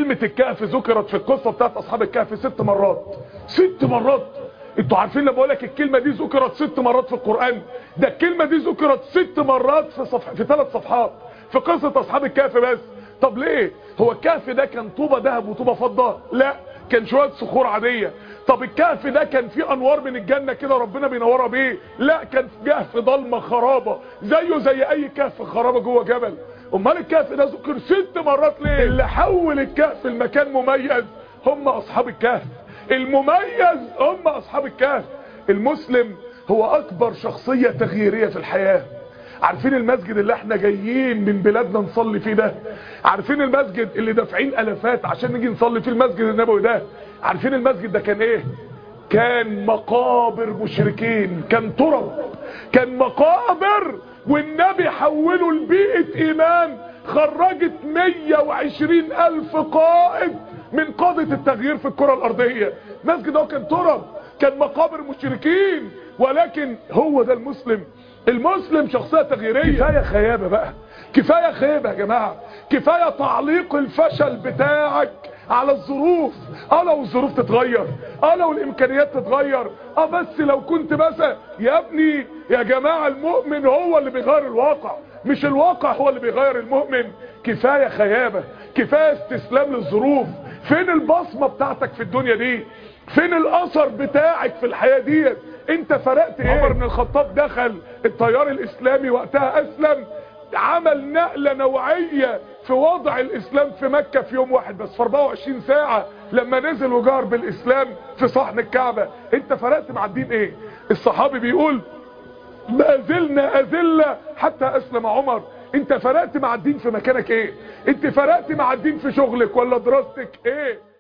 كلمة الكهف ذكرت في القصة بتاعت اصحاب الكهف ست مرات ست مرات انتوا عارفين لما بقول لك الكلمة دي ذكرت ست مرات في القرآن ده الكلمة دي ذكرت ست مرات في صفح في ثلاث صفحات في قصة اصحاب الكهف بس طب ليه هو الكهف ده كان طوبة ذهب وطوبة فضة لا كان شوية صخور عادية طب الكهف ده كان فيه انوار من الجنة كده ربنا بينورها بيه لا كان كهف ضلمة خرابة زيه زي اي كهف خرابة جوه جبل امال الكهف ده ذكر ست مرات ليه اللي حول الكهف المكان مميز هم اصحاب الكهف المميز هم اصحاب الكهف المسلم هو اكبر شخصية تغييرية في الحياة عارفين المسجد اللي احنا جايين من بلادنا نصلي فيه ده عارفين المسجد اللي دافعين الافات عشان نيجي نصلي فيه المسجد النبوي ده عارفين المسجد ده كان ايه كان مقابر مشركين كان ترب كان مقابر والنبي حوله لبيئة ايمان خرجت 120 الف قائد من قادة التغيير في الكرة الارضية المسجد ده كان ترب كان مقابر مشركين ولكن هو ده المسلم المسلم شخصية تغييرية كفاية خيابة بقى كفاية خيبة يا جماعة كفاية تعليق الفشل بتاعك على الظروف اه لو الظروف تتغير اه لو الامكانيات تتغير اه بس لو كنت بس يا ابني يا جماعة المؤمن هو اللي بيغير الواقع مش الواقع هو اللي بيغير المؤمن كفاية خيابة كفاية استسلام للظروف فين البصمة بتاعتك في الدنيا دي فين الاثر بتاعك في الحياة دي انت فرقت ايه عمر بن الخطاب دخل التيار الاسلامي وقتها اسلم عمل نقلة نوعية في وضع الاسلام في مكة في يوم واحد بس في 24 ساعة لما نزل وجار بالاسلام في صحن الكعبة انت فرقت مع الدين ايه الصحابي بيقول ما زلنا اذلة حتى اسلم عمر انت فرقت مع الدين في مكانك ايه انت فرقت مع الدين في شغلك ولا دراستك ايه